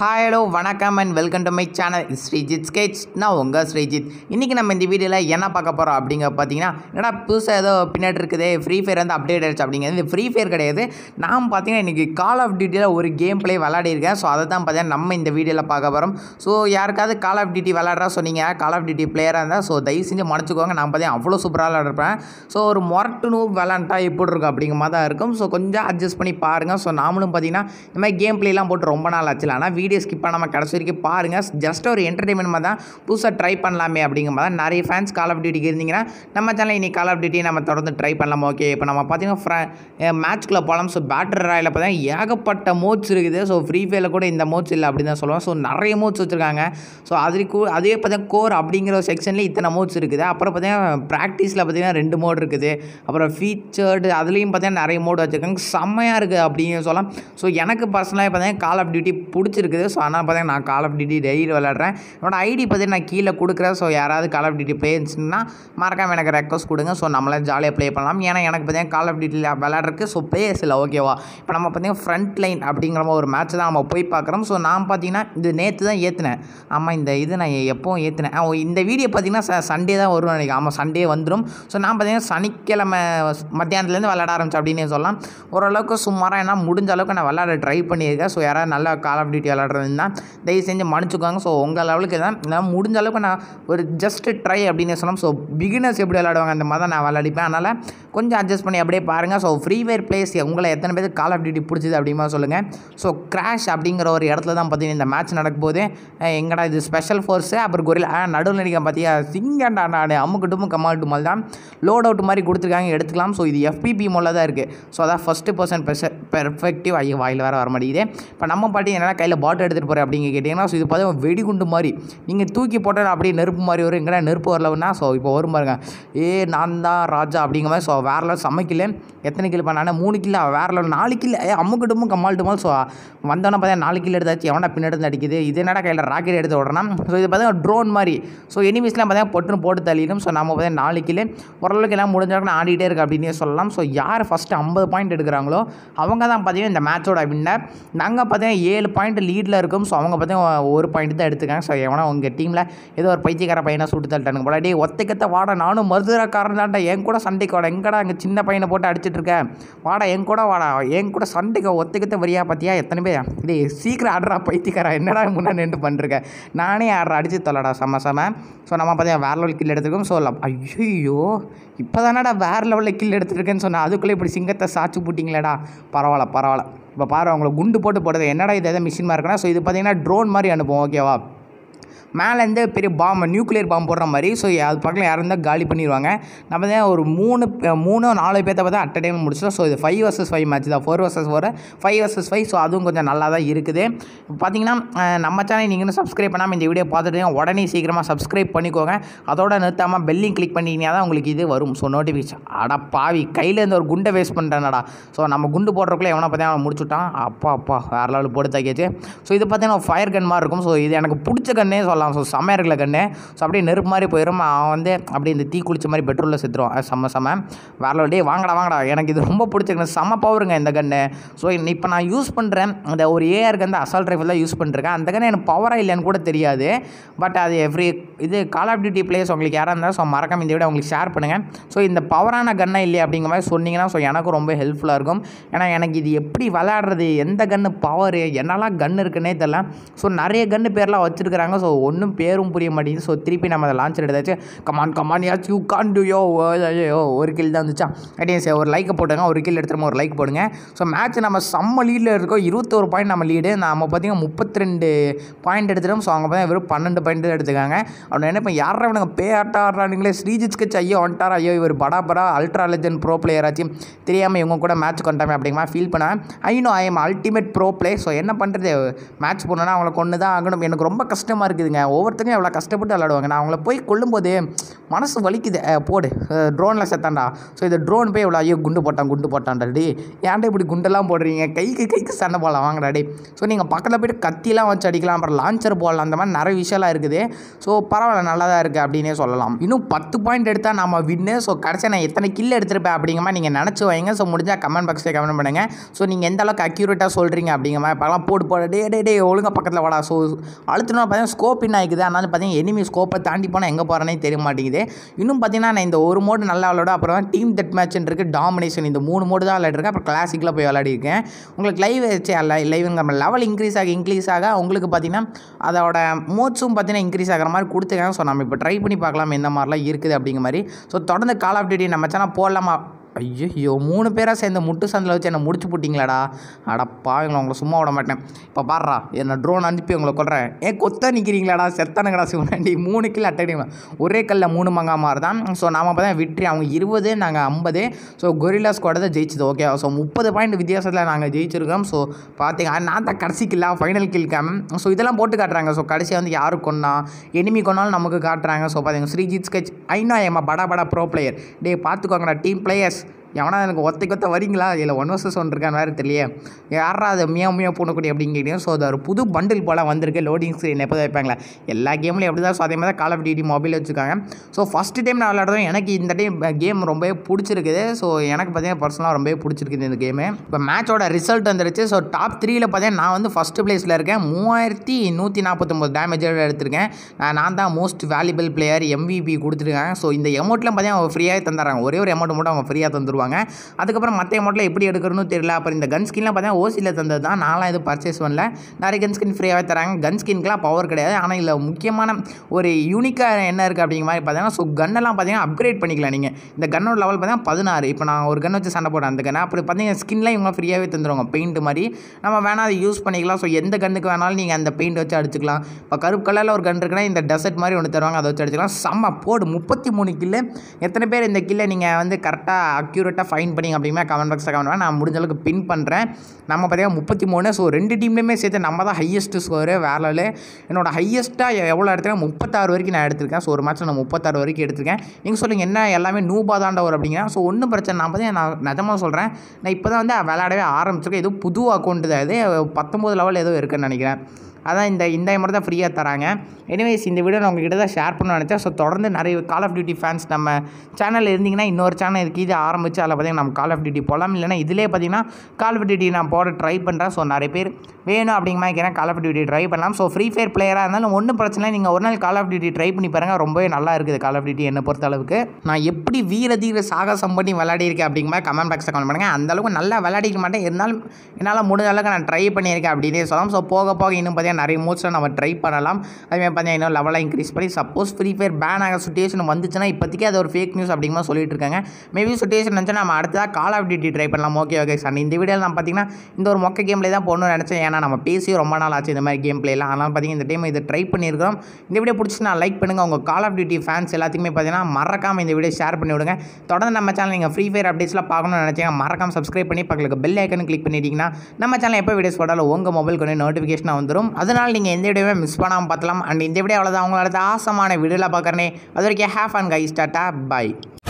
Hi hello வணக்கம் and welcome to my channel Sreejith sketch நான் உங்கள் ஸ்ரீஜித் இன்றைக்கி நம்ம இந்த வீடியோவில் என்ன பார்க்க போகிறோம் அப்படிங்க பார்த்தீங்கன்னா என்னடா புதுசாக ஏதோ பின்னாடி இருக்குது ஃப்ரீ ஃபயர் வந்து அப்டேட் ஆயிடுச்சு அப்படிங்கிறது இது ஃப்ரீ ஃபயர் கிடையாது நான் பார்த்தீங்கன்னா இன்றைக்கி கால் ஆஃப் டியூட்டியில் ஒரு கேம் ப்ளே விளையாடிருக்கேன் ஸோ அதை தான் பார்த்தீங்கன்னா நம்ம இந்த வீடியோவில் பார்க்க போகிறோம் ஸோ யாருக்காவது கால் ஆஃப் டியூட்டி விளையாடுறா சொன்னீங்க கால் ஆஃப் டியூட்டி பிளேயராக இருந்தால் ஸோ தயவு செஞ்சு மன்னிச்சுக்கோங்க நான் பார்த்தீங்கன்னா அவ்வளோ சூப்பராக விளையாடுறேன் ஸோ ஒரு மொரட்டு நூ விளாண்டா எப்படி இருக்கும் அப்படிங்கிற மாதிரி தான் இருக்கும் ஸோ கொஞ்சம் அட்ஜஸ்ட் பண்ணி பாருங்கள் ஸோ நாமளும் பார்த்தீங்கன்னா இந்த மாதிரி கேம் ப்ளேலாம் போட்டு ரொம்ப நாள் ஆச்சுல ஆனால் வீடியோ ஸ்கிப் பண்ணாமல் கடைசி வரைக்கும் பாருங்கள் ஜஸ்ட் ஒரு என்டர்டைன்மெண்ட் மாதிரி தான் புதுசாக ட்ரை பண்ணலாமே அப்படிங்கிற மாதிரி தான் நிறைய ஃபேன்ஸ் கால் ஆஃப் டியூட்டிக்கு இருந்தீங்கன்னா நம்ம சேனல் இன்னைக்கு கால் ஆஃப் டியூட்டி நம்ம தொடர்ந்து ட்ரை பண்ணலாம் ஓகே இப்போ நம்ம பார்த்தீங்கன்னா மேட்ச்குள்ளே போகலாம் ஸோ பேட்டர் ராயில் பார்த்தீங்கன்னா ஏகப்பட்ட மோட்ஸ் இருக்குது ஸோ ஃப்ரீ ஃபயரில் கூட இந்த மோட்ஸ் இல்லை அப்படின்னு தான் சொல்லுவோம் ஸோ நிறைய மோட்ஸ் வச்சுருக்காங்க ஸோ அதுக்கு அதே பார்த்தீங்கன்னா கோர் அப்படிங்கிற ஒரு செக்ஷனில் இத்தனை மோட்ஸ் இருக்குது அப்புறம் பார்த்தீங்கன்னா ப்ராக்டிஸில் பார்த்தீங்கன்னா ரெண்டு மோட் இருக்குது அப்புறம் ஃபீச்சர்டு அதுலேயும் பார்த்தீங்கன்னா நிறைய மோட் வச்சுருக்காங்க செம்மையாக இருக்குது அப்படின்னு சொல்லலாம் ஸோ எனக்கு பர்சனலாக பார்த்தீங்கன்னா கால் ஆஃப் டியூட்டி பிடிச்சிருக்குது ஸோ அதனால் பார்த்தீங்கன்னா நான் கால் ஆஃப் டியூட்டி டெய்லி விளையாடுறேன் என்னோட ஐடி பார்த்தீங்கன்னா நான் கீழே கொடுக்குறேன் ஸோ யாராவது கால் ஆஃப் டியூட்டி பிளேயர்ஸ்னா மறக்காம எனக்கு ரெக்வஸ்ட் கொடுங்க ஸோ நம்மளே ஜாலியாக ப்ளே பண்ணலாம் ஏன்னா எனக்கு பார்த்தீங்கன்னா கால் ஆஃப் டியூட்டியில் விளையாடுறதுக்கு ஸோ பிளேயர்ஸ் இல்லை ஓகேவா இப்போ நம்ம பார்த்தீங்கன்னா ஃப்ரண்ட் லைன் அப்படிங்கிற மாதிரி ஒரு மேட்ச் தான் நம்ம போய் பார்க்குறோம் ஸோ நான் பார்த்தீங்கன்னா இது நேற்று தான் ஏற்றினேன் ஆமாம் இந்த இது நான் எப்போவும் ஏற்றினேன் ஆ, இந்த வீடியோ பார்த்தீங்கன்னா ச சண்டே தான் வரும் நினைக்கிறேன் ஆமாம் சண்டே வந்துடும் ஸோ நான் பார்த்தீங்கன்னா சனிக்கிழமை மத்தியானத்துலேருந்து விளையாட ஆரம்பிச்சேன் அப்படின்னு சொல்லலாம் ஓரளவுக்கு சுமாராக என்ன முடிஞ்ச அளவுக்கு நான் விளையாட ட்ரை பண்ணியிருக்கேன் ஸோ யாராவது நல்லா கால் ஆஃப் டியூட்டி விளையாடுறதுன்னா தயவு செஞ்சு மன்னிச்சுக்கோங்க ஸோ உங்கள் லெவலுக்கு தான் நான் முடிஞ்ச அளவுக்கு நான் ஒரு ஜஸ்ட் ட்ரை அப்படின்னு சொல்லலாம் ஸோ பிகினர்ஸ் எப்படி விளையாடுவாங்க அந்த மாதிரி தான் நான் விளையாடிப்பேன் அதனால் கொஞ்சம் அட்ஜஸ்ட் பண்ணி அப்படியே பாருங்கள் ஸோ ஃப்ரீ ஃபயர் பிளேஸ் உங்களை எத்தனை பேருக்கு கால் ஆஃப் டியூட்டி பிடிச்சது அப்படிமா சொல்லுங்கள் ஸோ கிராஷ் அப்படிங்கிற ஒரு இடத்துல தான் பார்த்தீங்கன்னா இந்த மேட்ச் நடக்கும்போது அஹ் எங்கடா இது ஸ்பெஷல் ஃபோர்ஸு அப்புறம் கொரில் நடுவில் நடிக்க பார்த்தியா சிங்கண்டா நான் அம்முக்கு டும்மு கமால் டுமல் தான் லோட் அவுட் மாதிரி கொடுத்துருக்காங்க எடுத்துக்கலாம் ஸோ இது எஃபிபி மோலில் தான் இருக்குது ஸோ அதான் ஃபஸ்ட்டு பர்சன் பெர்ஃபெக்டிவ் ஐயோ வாயில் வேறு வர மாட்டேங்குது இப்போ நம்ம பாட்டி என்னன்னா கையில் பாட்டில் எடுத்துகிட்டு போகிறேன் அப்படிங்க கேட்டிங்கன்னா ஸோ இது பார்த்தீங்கன்னா வெடிகுண்டு மாதிரி நீங்கள் தூக்கி போட்டால் அப்படியே நெருப்பு மாதிரி வரும் எங்கடா நெருப்பு வரலன்னா ஸோ இப்போ வரும் பாருங்க ஏ நான் தான் ராஜா அப்படிங்கிற மாதிரி ஸோ வேற லெவல் சமைக்கல எத்தனை கிலோ பண்ணானே மூணு கிலோ வேற லெவல் நாலு கிலோ ஏ அம்முக்கு டும்மு கம்மால் டுமால் ஸோ வந்தோன்னே பார்த்தா நாலு கிலோ எடுத்தாச்சு எவனா பின்னாடி இருந்து அடிக்குது இது என்னடா கையில் ராக்கெட் எடுத்து விடணும் ஸோ இது பார்த்தீங்கன்னா ட்ரோன் மாதிரி ஸோ எனிமீஸ்லாம் பார்த்தீங்கன்னா பொட்டுன்னு போட்டு தள்ளிடும் ஸோ நம்ம பார்த்தீங்கன்னா நாலு கிலோ ஓரளவுக்கு எல்லாம் முடிஞ்ச அளவுக்கு நான் ஆடிட்டே இருக்கு அப்படின்னே சொல்லலாம் ஸோ யார் ஃபஸ்ட்டு ஐம்பது பாயிண்ட் எடுக்கிறாங்களோ அவங்க தான் பார்த்தீங்கன்னா இந்த மேட்சோட வின்னர் நாங்கள் பார்த்தீங்கன்னா ஏழு பாயிண்ட் லீடில் இருக்கும் ஸோ அவங்க பார்த்தீங்கன்னா ஒரு பாயிண்ட் தான் எடுத்துக்காங்க ஸோ எவனா உங்கள் டீமில் ஏதோ ஒரு பைத்தியக்கார பையனை சுட்டு தள்ளிட்டானுங்க போல டே ஒத்தைக்கத்த வாடா நானும் மருதுரக்காரன் தான்டா என் கூட சண்டைக்கு வாடா எங்கடா அங்கே சின்ன பையனை போட்டு அடிச்சிட்டு இருக்க வாடா என் கூட வாடா என் கூட சண்டைக்கு ஒத்தைக்கத்த வரியா பார்த்தியா எத்தனை பேர் டேய் சீக்கிரம் ஆடுறா பைத்தியக்காரா என்னடா முன்னாடி நின்று பண்ணிருக்கேன் நானே ஆடுற அடிச்சு தொல்லடா செம்ம செம ஸோ நம்ம பார்த்தீங்கன்னா வேற லெவல் கில் எடுத்துருக்கோம் ஸோ ஐயோ இப்போ தானடா வேறு லெவலில் கில் எடுத்துருக்கேன்னு சொன்னேன் அதுக்குள்ளே இப்படி சிங்கத்தை சாச்சு போட்டிங்களேடா பரவாயில்ல பரவாயில்ல இப்போ பாரு அவங்கள குண்டு போட்டு போடுறது என்னடா இது எதாவது மிஷின் மாதிரி இருக்குன்னா ஸோ இது பார்த்தீங்கன்னா ட்ரோன் மாதிரி அனுப்புவோம் ஓகேவா மேலேருந்து பெரிய பாம்பு நியூக்ளியர் பாம்பு போடுற மாதிரி ஸோ அது பக்கத்தில் யாரும் இருந்தால் காலி பண்ணிடுவாங்க நம்ம தான் ஒரு மூணு பே- மூணு நாலு பேர்த்த பார்த்தா அட் டைம் முடிச்சிடும் ஸோ இது ஃபைவ் வர்சஸ் ஃபைவ் மேட்ச் தான் four versus four five versus five so அதுவும் கொஞ்சம் நல்லா தான் இருக்குது இப்போ பார்த்தீங்கன்னா அஹ், நம்ம சேனல் நீங்கள் இன்னும் சப்ஸ்கிரைப் பண்ணாமல் இந்த வீடியோ பார்த்துட்டு உடனே சீக்கிரமாக சப்ஸ்கிரைப் பண்ணிக்கோங்க அதோட நிறுத்தாமல் பெல்லிங் கிளிக் பண்ணிங்கன்னா தான் உங்களுக்கு இது வரும் ஸோ நோட்டிஃபிகேஷன் அட பாவி கையிலேருந்து ஒரு குண்டை வேஸ்ட் பண்ணுறேனடா ஸோ நம்ம குண்டு போடுறக்குள்ளே எவனை பார்த்தீங்கன்னா அவன் முடிச்சுட்டான் அப்பா அப்பா வேறு லெவல் போட்டு தாக்கியாச்சு ஸோ இது பார்த்தீங்கன்னா ஃபயர் கன் மாதிரி இருக்கும் ஸோ இது எனக்கு பிடிச்ச கண்ணே சொல்லலாம் ஸோ செம்மையாக இருக்கல கண்ணு ஸோ அப்படியே நெருப்பு மாதிரி போயிடும் அவன் வந்து அப்படியே இந்த தீ குளிச்ச மாதிரி பெட்ரோலில் செத்துருவான் அது செம்ம செம்ம வேற level. டேய் வாங்கடா வாங்கடா எனக்கு இது ரொம்ப பிடிச்ச கண்ணு செம்ம பவருங்க இந்த கண்ணு ஸோ இப்போ நான் யூஸ் பண்ணுறேன் இந்த ஒரு ஏஆர் வந்து அசால்ட் ரைஃபிள் தான் யூஸ் பண்ணிருக்கேன் அந்த கண்ணு எனக்கு பவராக இல்லைன்னு கூட தெரியாது பட் அது எவ்ரி இது கால் ஆஃப் டியூட்டி பிளேஸ் உங்களுக்கு யாராக இருந்தாலும் ஸோ மறக்காம இந்த விட உங்களுக்கு ஷேர் பண்ணுங்கள் ஸோ இந்த பவரான கண்ணா இல்லையா அப்படிங்கிற மாதிரி சொன்னீங்கன்னா ஸோ எனக்கும் ரொம்ப ஹெல்ப்ஃபுல்லாக இருக்கும் ஏன்னா எனக்கு இது எப்படி விளையாடுறது எந்த கன்று பவர் என்னெல்லாம் கன் இருக்குன்னே தெரில ஸோ நிறைய கன்று பேர்லாம் வச்சுருக்காங்க ஸோ ஒன்றும் பேரும் புரிய மாட்டேங்குது ஸோ திருப்பி நம்ம அதை லான்ச் எடுத்தாச்சு கமான் கமான் யாச்சு யூ கான் டு யோ ஐயோ ஒரு கில் தான் வந்துச்சா அப்படியே சரி ஒரு லைக்கை போட்டுங்க ஒரு கில் எடுத்துகிட்டு ஒரு லைக் போடுங்க ஸோ மேட்ச் நம்ம செம்ம லீடில் இருக்கோம் இருபத்தோரு பாயிண்ட் நம்ம லீடு நம்ம பார்த்தீங்கன்னா முப்பத்தி ரெண்டு பாயிண்ட் எடுத்துட்டோம் ஸோ அவங்க பார்த்தீங்கன்னா வெறும் பன்னெண்டு பாயிண்ட் தான் எடுத்துக்காங்க அவனை என்ன இப்போ யாரா இவனுங்க பே ஆட்டா ஆடுறானுங்களே ஸ்ரீஜித் ஸ்கெச் ஐயோ வந்துட்டாரா ஐயோ இவர் படா படா அல்ட்ரா லெஜன் ப்ரோ பிளேயர் ஆச்சு தெரியாமல் இவங்க கூட மேட்ச் கொண்டாமே அப்படிங்கிற ஃபீல் பண்ணேன் I know I am ultimate pro play so என்ன பண்ணுறது மேட்ச் போனோன்னா அவங்கள கொண்டு தான் ஆகணும் எனக்கு ரொம்ப கஷ்டமாக இருக்குது இருக்குதுங்க ஒவ்வொருத்தங்க எவ்வளோ கஷ்டப்பட்டு விளாடுவாங்க நான் அவங்கள போய் கொல்லும்போது மனசு வலிக்குது அஹ் போடு ட்ரோனில் செத்தான்டா ஸோ இந்த ட்ரோன் போய் இவ்வளோ ஐயோ குண்டு போட்டான் குண்டு போட்டான்டா டே ஏன்டா இப்படி குண்டெல்லாம் போடுறீங்க கைக்கு கைக்கு சண்டை போடலாம் வாங்கடா டே ஸோ நீங்கள் பக்கத்தில் போய்ட்டு கத்திலாம் வச்சு அடிக்கலாம் அப்புறம் லான்ச்சர் போடலாம் அந்த மாதிரி நிறைய விஷயம்லாம் இருக்குது ஸோ பரவாயில்ல நல்லா தான் இருக்குது அப்படின்னே சொல்லலாம் இன்னும் பத்து பாயிண்ட் எடுத்தால் நம்ம வின்னு ஸோ கடைசியாக நான் எத்தனை கில் எடுத்திருப்பேன் அப்படிங்கிற மாதிரி நீங்கள் நினச்சி வைங்க ஸோ முடிஞ்சால் கமெண்ட் பாக்ஸில் கமெண்ட் பண்ணுங்கள் ஸோ நீங்கள் எந்த அளவுக்கு அக்யூரேட்டாக சொல்கிறீங்க அப்படிங்கிற மாதிரி இப்போலாம் போட்டு போட டே டே டே ஒழுங்கா பக்கத்தில் வாடா ஸோ அழுத்தினா பார்த்தீங்கன்னா ஸ்கோப் என்ன ஆகிக்குது அதனால பார்த்தீங்கன்னா எனிமி ஸ்கோப்பை தாண்டி போனால் எங்கே போகிறேனே தெரிய மாட்டேங்குது இன்னும் பார்த்தீங்கன்னா நான் இந்த ஒரு மோடு நல்லா விளையாட அப்புறம் டீம் டெட் மேட்ச்னு இருக்குது டாமினேஷன் இந்த மூணு மோடு தான் விளையாடிருக்கேன் அப்புறம் கிளாசிக்கில் போய் விளையாடிருக்கேன் உங்களுக்கு லைவ் வச்சு லைவுங்க லெவல் இன்க்ரீஸ் ஆக இன்க்ரீஸ் ஆக உங்களுக்கு பார்த்தீங்கன்னா அதோட மோட்ஸும் பார்த்தீங்கன்னா இன்க்ரீஸ் ஆகிற மாதிரி கொடுத்துருக்காங்க ஸோ நம்ம இப்போ ட்ரை பண்ணி பார்க்கலாம் எந்த மாதிரிலாம் இருக்குது அப்படிங்கிற மாதிரி ஸோ தொடர்ந்து கால் ஆஃப் டியூட்டி நம்ம சேனல் போடலாமா ஐயோ மூணு பேராக சேர்ந்து முட்டு சந்தில் வச்சு என்னை முடிச்சு போட்டிங்களாடா அடப்பா இவங்களை உங்களை சும்மா விட மாட்டேன் இப்போ பாடுறா என்ன ட்ரோன் அனுப்பி உங்களை கொள்றேன் ஏன் கொத்த நிற்கிறீங்களாடா செத்தானுங்கடா சிவனாண்டி மூணு கிலோ அட்டடிங்களா ஒரே கல்ல மூணு மங்கா மாதிரி தான் ஸோ நாம பார்த்தா விட்ரி அவங்க இருபது நாங்கள் ஐம்பது ஸோ கொரில்லா ஸ்குவாட் தான் ஜெயிச்சது ஓகே ஸோ முப்பது பாயிண்ட் வித்தியாசத்தில் நாங்கள் ஜெயிச்சிருக்கோம் ஸோ பார்த்தீங்க நான் தான் கடைசி கில்லா ஃபைனல் கில் கேம் ஸோ இதெல்லாம் போட்டு காட்டுறாங்க ஸோ கடைசியாக வந்து யாரு கொன்னா எனிமி கொன்னாலும் நமக்கு காட்டுறாங்க ஸோ பார்த்தீங்க ஸ்ரீஜித் ஸ்கெச் ஐநா ஏமா படா படா ப்ரோ பிளேயர் டே பார்த்துக்கோங்கடா டீம் பிளேயர்ஸ் எவனா எனக்கு ஒத்தை கொத்த வரீங்களா இதில் ஒன் வர்சஸ் ஒன் இருக்கான்னு வேறு தெரியல யாரா அது மியா மியா பூனக்குடி அப்படின்னு கேட்டீங்க ஸோ அது ஒரு புது பண்டில் போல் வந்திருக்கு லோடிங் ஸ்க்ரீன் எப்போ வைப்பாங்களா எல்லா கேம்லையும் எப்படி தான் ஸோ அதே மாதிரி தான் கால் ஆஃப் டியூட்டி மொபைல் வச்சுருக்காங்க ஸோ ஃபஸ்ட்டு டைம் நான் விளையாடுறதும் எனக்கு இந்த டைம் கேம் ரொம்பவே பிடிச்சிருக்குது ஸோ எனக்கு பார்த்தீங்கன்னா பர்சனலாக ரொம்பவே பிடிச்சிருக்குது இந்த கேமு இப்போ மேட்சோட ரிசல்ட் வந்துருச்சு ஸோ டாப் த்ரீயில் பார்த்தீங்கன்னா நான் வந்து ஃபஸ்ட்டு பிளேஸில் இருக்கேன் மூவாயிரத்தி நூற்றி நாற்பத்தொம்பது டேமேஜோட எடுத்திருக்கேன் நான் நான் தான் மோஸ்ட் வேல்யூபிள் பிளேயர் எம்விபி கொடுத்துருக்காங்க ஸோ இந்த எமௌண்ட்லாம் பார்த்தீங்கன்னா அவங்க ஃப்ரீயாகவே தந்துடுறாங்க ஒரே ஒரு அமௌண்ட் மட்டும் அவங்க ஃப்ரீயாக தந்துருவாங்க அதுக்கப்புறம் மற்ற அமௌண்ட்டில் எப்படி எடுக்கணும்னு தெரியல அப்புறம் இந்த கன் ஸ்கின்லாம் பார்த்தீங்கன்னா ஓசியில் தந்தது தான் நான்லாம் எதுவும் பர்ச்சேஸ் பண்ணல நிறைய கன் ஸ்கின் ஃப்ரீயாகவே தராங்க கன் ஸ்கின்க்குலாம் பவர் கிடையாது ஆனால் இதில் முக்கியமான ஒரு யூனிக்காக என்ன இருக்குது அப்படிங்கிற மாதிரி பார்த்தீங்கன்னா ஸோ கன்னெல்லாம் பார்த்தீங்கன்னா அப்கிரேட் பண்ணிக்கலாம் நீங்கள் இந்த கன்னோட லெவல் பார்த்தீங்கன்னா பதினாறு இப்போ நான் ஒரு கன் வச்சு சண்டை போடுறேன் அந்த கன் அப்படி பார்த்தீங்கன்னா ஸ்கின்லாம் இவங்க ஃப்ரீயாகவே தந்துருவாங்க பெயிண்ட் மாதிரி நம்ம வேணால் அதை யூஸ் பண்ணிக்கலாம் ஸோ எந்த கன்னுக்கு வேணாலும் நீங்கள் அந்த பெயிண்ட் வச்சு அடிச்சுக்கலாம் இப்போ கருப்பு கலரில் ஒரு கன் இருக்குன்னா இந்த டெசர்ட் மாதிரி ஒன்று தருவாங்க அதை வச்சு அடிச்சுக்கலாம் செம்ம போடு முப்பத்தி மூணு கில்லு எத்தனை பேர் இந்த கில்லை நீங்கள் வந்து கரெக்டாக அக்யூரேட்டாக ஃபைன் பண்ணி அப்படின்னா கமெண்ட் பாக்ஸில் கமெண்ட் பண்ண நான் முடிஞ்ச அளவுக்கு பின் பண்ணுறேன் நம்ம பார்த்தீங்கன்னா முப்பத்தி மூணு ஸோ ரெண்டு டீம்லேயுமே சேர்த்து நம்ம தான் ஹையஸ்ட் ஸ்கோரு வேற level. என்னோட ஹையஸ்ட்டாக எவ்வளோ எடுத்திருக்கேன் முப்பத்தாறு வரைக்கும் நான் எடுத்திருக்கேன் ஸோ ஒரு மேட்ச்சில் நான் முப்பத்தாறு வரைக்கும் எடுத்திருக்கேன் நீங்கள் சொல்லுங்கள் என்ன எல்லாமே நூபா தாண்டா வரும் அப்படிங்கன்னா ஸோ ஒன்றும் பிரச்சனை நான் பார்த்தீங்கன்னா நான் நிஜமாக சொல்கிறேன் நான் இப்போ தான் வந்து விளையாடவே ஆரம்பிச்சிருக்கேன் ஏதோ புது அக்கௌண்ட் தான் இது பத்தொம்போது லெவல் ஏதோ இருக்குன்னு நினைக்கிறேன் அதான் இந்த இந்த மாதிரி தான் ஃப்ரீயாக தராங்க எனிவேஸ் இந்த வீடியோ நான் உங்ககிட்ட தான் ஷேர் பண்ண நினச்சேன் ஸோ தொடர்ந்து நிறைய கால் ஆஃப் டியூட்டி ஃபேன்ஸ் நம்ம சேனலில் இருந்தீங்கன்னா இன்னொரு சேனல் இருக்குது இது ஆரம்பித்து அதில் பார்த்தீங்கன்னா நம்ம கால் ஆஃப் டியூட்டி போகலாம் இல்லைனா இதிலே பார்த்தீங்கன்னா கால் ஆஃப் டியூட்டி நான் போட ட்ரை பண்ணுறேன் ஸோ நிறைய பேர் வேணும் அப்படிங்கிற மாதிரி கேட்குறேன் கால் ஆஃப் டியூட்டி ட்ரை பண்ணலாம் ஸோ ஃப்ரீ ஃபயர் பிளேயராக இருந்தாலும் ஒன்றும் பிரச்சனை இல்லை நீங்கள் ஒரு நாள் கால் ஆஃப் டியூட்டி ட்ரை பண்ணி பாருங்கள் ரொம்பவே நல்லா இருக்குது கால் ஆஃப் டியூட்டி என்னை பொறுத்த அளவுக்கு நான் எப்படி வீர தீர சாகசம் பண்ணி விளையாடிருக்கேன் அப்படிங்கிற மாதிரி கமெண்ட் பாக்ஸில் கமெண்ட் பண்ணுங்கள் அந்த அளவுக்கு நல்லா விளையாடிக்க மாட்டேன் இருந்தாலும் என்னால் முடிஞ்ச அளவுக்கு நான் ட்ரை பண்ணியிருக்கேன் அப்படின்னே சொல்லலாம் ஸோ போக போக இன்னும் பார்த்தீங்கன்னா நிறைய மோட்ஸில் நம்ம ட்ரை பண்ணலாம் அதுமாதிரி பார்த்தீங்கன்னா இன்னும் லெவலாக இன்க்ரீஸ் பண்ணி சப்போஸ் ஃப்ரீ ஃபயர் பேன் ஆக சுச்சுவேஷன் வந்துச்சுன்னா இப்போதைக்கு அது ஒரு ஃபேக் நியூஸ் அப்படிங்கிற மாதிரி சொல்லிட்டு இருக்காங்க மேபி சுச்சுவேஷன் நினச்சா நம்ம அடுத்ததாக கால் ஆஃப் டியூட்டி ட்ரை பண்ணலாம் ஓகே ஓகே சார் இந்த வீடியோவில் நான் பார்த்தீங்கன்னா இந்த ஒரு மொக்க கேம் தான் போகணும்னு நினச்சேன் ஏன்னா நம்ம பேசி ரொம்ப நாள் ஆச்சு இந்த மாதிரி கேம் பிளேலாம் அதனால் பார்த்தீங்கன்னா இந்த டைம் இதை ட்ரை பண்ணியிருக்கிறோம் இந்த வீடியோ பிடிச்சி நான் லைக் பண்ணுங்கள் உங்கள் கால் ஆஃப் டியூட்டி ஃபேன்ஸ் எல்லாத்துக்குமே பார்த்தீங்கன்னா மறக்காமல் இந்த வீடியோ ஷேர் பண்ணி விடுங்க தொடர்ந்து நம்ம சேனல் நீங்கள் ஃப்ரீ ஃபயர் அப்டேட்ஸ்லாம் பார்க்கணும்னு நினச்சிங்க மறக்காம சப்ஸ்கிரைப் பண்ணி பக்கத்துக்கு பெல் ஐக்கன் கிளிக் பண்ணிட்டீங்கன்னா நம்ம சேனல் எப்போ வீடியோஸ் போட்டாலும் உங்கள் மொபைல் கொண்டு நோட்டிஃபிகேஷனாக வந்துடும் அதனால் நீங்கள் எந்த வீடியோவே மிஸ் பண்ணாமல் பார்க்கலாம் அண்ட் இந்த வீடியோ அவ்வளோதான் உங்களோட ஆசமான வீடியோவில் பார்க்குறேனே அது வரைக்கும் half and guys tata by